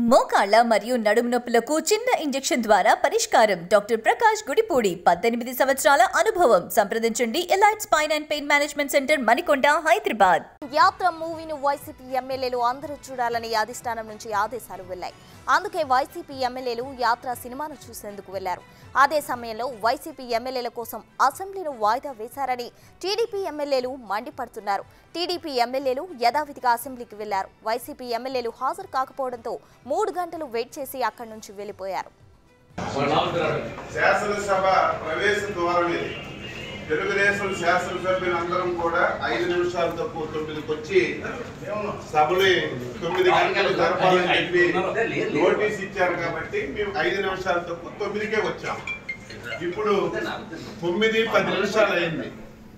మోకాళ్ల మరియు నడుము నొప్పులకు చిన్న ఇంజెక్షన్ ద్వారా పరిష్కారం డాక్టర్ ప్రకాష్ గుడిపూడి పద్దెనిమిది సంవత్సరాల అనుభవం సంప్రదించండి elite spine and pain management centre Manikonda Hyderabad Yatra మూవీను వైసీపీ ఎమ్మెల్యేలు అందరూ చూడాలని అధిష్టానం నుంచి ఆదేశాలు వెళ్లాయి అందుకే వైసీపీ ఎమ్మెల్యేలు యాత్ర సినిమాను చూసేందుకు వెళ్లారు అదే సమయంలో వైసీపీ ఎమ్మెల్యేల కోసం అసెంబ్లీను వాయిదా వేశారని టీడీపీ ఎమ్మెల్యేలు మండిపడుతున్నారు టీడీపీ ఎమ్మెల్యేలు యథావిధిగా అసెంబ్లీకి వెళ్లారు వైసీపీ ఎమ్మెల్యేలు హాజరు కాకపోవడంతో మూడు గంటలు వెయిట్ చేసి అక్కడి నుంచి వెళ్లిపోయారు శాసనసభ ప్రవేశ ద్వారం ఇది తెలుగుదేశం శాసనసభ్యులందరం కూడా ఐదు నిమిషాలు తక్కువ తొమ్మిదికి వచ్చి సభని తొమ్మిది గంటలు జరపాలని చెప్పి నోటీస్ ఇచ్చారు కాబట్టి మేము ఐదు నిమిషాలు తక్కువ తొమ్మిదికే వచ్చాం ఇప్పుడు తొమ్మిది పది నిమిషాలు అయింది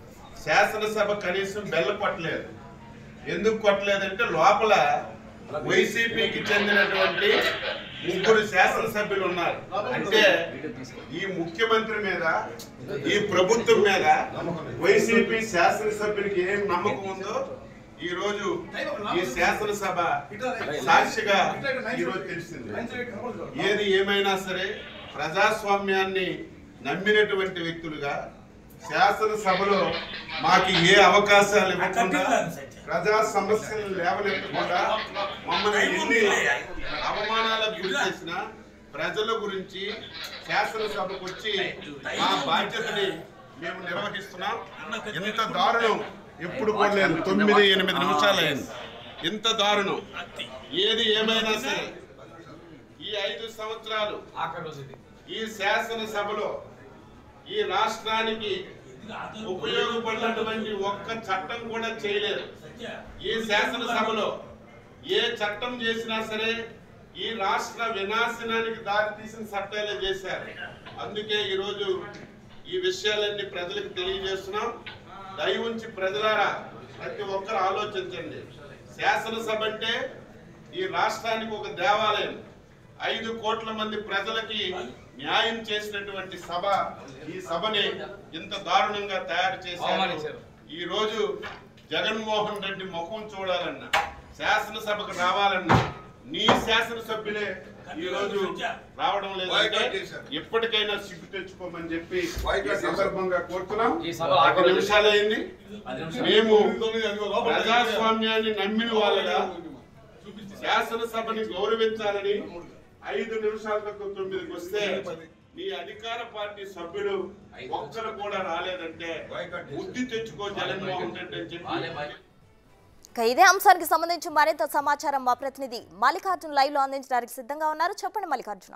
శాసనసభ కనీసం బెల్ల కొట్టలేదు ఎందుకు కొట్టలేదంటే లోపల వైసీపీకి చెందినటువంటి ముగ్గురు శాసనసభ్యులు ఉన్నారు అంటే ఈ ముఖ్యమంత్రి మీద ఈ ప్రభుత్వం మీద వైసీపీ శాసనసభ్యులకి ఏం నమ్మకం ఉందో ఈ రోజు ఈ శాసనసభ సాక్షిగా ఈ రోజు తెలిసింది ఏది ఏమైనా సరే ప్రజాస్వామ్యాన్ని నమ్మినటువంటి వ్యక్తులుగా శాసనసభలో మాకు ఏ అవకాశాలు ఇవ్వకుండా ప్రజా సమస్యలు లేవనెత్తకుండా మమ్మల్ని ఎన్ని అవమానాలకు గురి చేసిన ప్రజల గురించి శాసనసభకు వచ్చి మా బాధ్యతని మేము నిర్వహిస్తున్నాం ఇంత దారుణం ఎప్పుడు కూడా లేదు తొమ్మిది ఎనిమిది నిమిషాలు అయింది ఇంత దారుణం ఏది ఏమైనా సరే ఈ ఐదు సంవత్సరాలు ఈ శాసనసభలో ఈ రాష్ట్రానికి ఉపయోగపడినటువంటి ఒక్క చట్టం కూడా చేయలేదు ఈ శాసనసభలో ఏ చట్టం చేసినా సరే ఈ రాష్ట్ర వినాశనానికి దారి తీసిన చట్టాలే చేశారు అందుకే ఈరోజు ఈ విషయాలన్నీ ప్రజలకు తెలియజేస్తున్నాం దయ ఉంచి ప్రజలారా ప్రతి ఒక్కరు ఆలోచించండి శాసనసభ అంటే ఈ రాష్ట్రానికి ఒక దేవాలయం ఐదు కోట్ల మంది ప్రజలకి న్యాయం చేసినటువంటి సభ ఈ సభని ఇంత దారుణంగా తయారు చేశారు ఈ రోజు జగన్మోహన్ రెడ్డి ముఖం చూడాలన్నా శాసనసభకు రావాలన్నా నీ శాసనసభ్యులే ఈ రోజు రావడం లేదంటే ఎప్పటికైనా సిగ్గు తెచ్చుకోమని చెప్పి ఈ సందర్భంగా కోరుతున్నాం ఒక నిమిషాలు అయింది మేము ప్రజాస్వామ్యాన్ని నమ్మిన వాళ్ళగా శాసనసభని గౌరవించాలని ఐదు నిమిషాల తక్కువ తొమ్మిదికి వస్తే మీ అధికార పార్టీ సభ్యులు ఒక్కరు కూడా రాలేదంటే బుద్ధి తెచ్చుకో జగన్మోహన్ రెడ్డి అని చెప్పి ఇక ఇదే అంశానికి సంబంధించి మరింత సమాచారం మా ప్రతినిధి మల్లికార్జున లైవ్ లో అందించడానికి సిద్ధంగా ఉన్నారు చెప్పండి మల్లికార్జున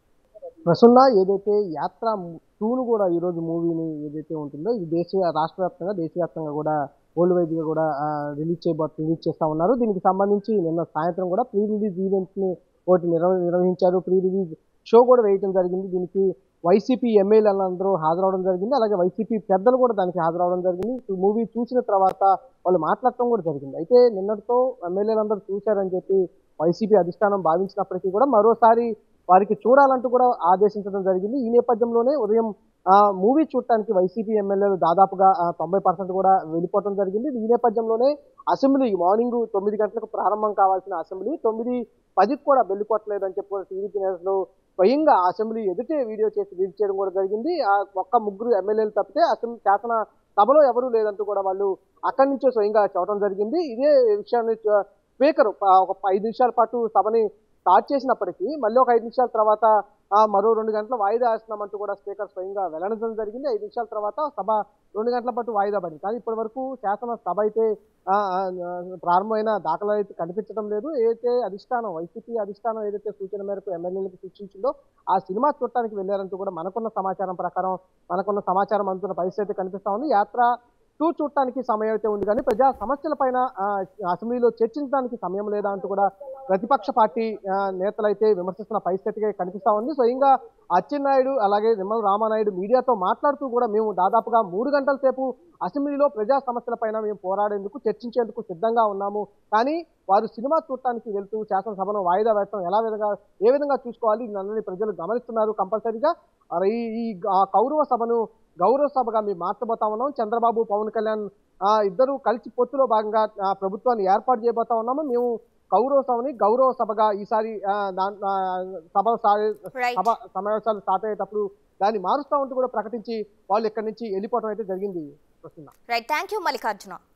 ప్రసన్న ఏదైతే యాత్ర టూను కూడా ఈరోజు మూవీని ఏదైతే ఉంటుందో ఇది దేశీయ రాష్ట్ర వ్యాప్తంగా దేశవ్యాప్తంగా కూడా వరల్డ్ వైడ్గా కూడా రిలీజ్ చేయబో రిలీజ్ చేస్తా ఉన్నారు దీనికి సంబంధించి నిన్న సాయంత్రం కూడా ప్రీ రిలీజ్ ఈవెంట్ని ఒకటి నిర్వ నిర్వహించారు ప్రీ రిలీజ్ షో కూడా వేయడం జరిగింది దీనికి వైసీపీ ఎమ్మెల్యేలందరూ హాజరవడం జరిగింది అలాగే వైసీపీ పెద్దలు కూడా దానికి హాజరవడం జరిగింది ఈ మూవీ చూసిన తర్వాత వాళ్ళు మాట్లాడటం కూడా జరిగింది అయితే నిన్నటితో ఎమ్మెల్యేలందరూ చూశారని చెప్పి వైసీపీ అధిష్టానం భావించినప్పటికీ కూడా మరోసారి వారికి చూడాలంటూ కూడా ఆదేశించడం జరిగింది ఈ నేపథ్యంలోనే ఉదయం ఆ మూవీ చూడటానికి వైసీపీ ఎమ్మెల్యేలు దాదాపుగా ఆ, తొంభై పర్సెంట్ కూడా వెళ్ళిపోవడం జరిగింది ఈ నేపథ్యంలోనే అసెంబ్లీ మార్నింగ్ తొమ్మిది గంటలకు ప్రారంభం కావాల్సిన అసెంబ్లీ తొమ్మిది పదికి కూడా వెళ్ళిపోవట్లేదు అని చెప్పి టీడీపీ నేతలు స్వయంగా అసెంబ్లీ ఎదుటే వీడియో చేసి రిలీజ్ చేయడం కూడా జరిగింది ఆ ఒక్క ముగ్గురు ఎమ్మెల్యేలు తప్పితే అసెంబ్లీ శాసన సభలో ఎవరూ లేదంటూ కూడా వాళ్ళు అక్కడి నుంచే స్వయంగా చెప్పడం జరిగింది ఇదే విషయాన్ని చ- స్పీకర్ ప- ఒక ఐదు నిమిషాల పాటు సభని స్టార్ట్ చేసినప్పటికీ మళ్ళీ ఒక ఐదు నిమిషాల తర్వాత ఆ, మరో రెండు గంటల వాయిదా వేస్తున్నామంటూ కూడా స్పీకర్ స్వయంగా వెల్లడించడం జరిగింది ఐదు నిమిషాల తర్వాత సభ రెండు గంటల పాటు వాయిదా పడింది కానీ ఇప్పటి వరకు శాసన సభ అయితే ఆ, ఆ, ఆ, ప్రారంభమైన దాఖలు అయితే కనిపించడం లేదు ఏదైతే అధిష్టానం వైసీపీ అధిష్టానం ఏదైతే సూచన మేరకు ఎమ్మెల్యేలకు సూచించిందో ఆ సినిమా చూడటానికి వెళ్ళారంటూ కూడా మనకున్న సమాచారం ప్రకారం మనకున్న సమాచారం అందుతున్న పరిస్థితి అయితే కనిపిస్తా ఉంది యాత్ర టూ చూడటానికి సమయం అయితే ఉంది కానీ ప్రజా సమస్యల పైన అసెంబ్లీలో చర్చించడానికి సమయం లేదా అంటూ కూడా ప్రతిపక్ష పార్టీ ఆ, నేతలైతే విమర్శిస్తున్న పరిస్థితిగా కనిపిస్తా ఉంది స్వయంగా అచ్చెన్నాయుడు అలాగే నిమ్మల రామానాయుడు మీడియాతో మాట్లాడుతూ కూడా మేము దాదాపుగా మూడు గంటల సేపు అసెంబ్లీలో ప్రజా సమస్యల పైన మేము పోరాడేందుకు చర్చించేందుకు సిద్ధంగా ఉన్నాము కానీ వారు సినిమా చూడటానికి వెళ్తూ శాసనసభను వాయిదా వేయడం ఎలా విధంగా ఏ విధంగా చూసుకోవాలి నన్నని ప్రజలు గమనిస్తున్నారు కంపల్సరీగా మరి ఈ ఈ ఆ కౌరవ సభను గౌరవ సభగా మేము మార్చబోతా ఉన్నాం చంద్రబాబు పవన్ కళ్యాణ్ ఆ, ఇద్దరు కలిసి పొత్తులో భాగంగా ఆ, ప్రభుత్వాన్ని ఏర్పాటు చేయబోతా ఉన్నాము మేము కౌరవ సభని గౌరవ సభగా ఈసారి ఆ, దాన్- ఆ, సభ సా- Right. సభ సమావేశాలు స్టార్ట్ అయ్యేటప్పుడు దాన్ని మారుస్తా ఉంటూ కూడా ప్రకటించి వాళ్ళు ఇక్కడి నుంచి వెళ్ళిపోవడం అయితే జరిగింది Prasanna right thank you Mallikarjuna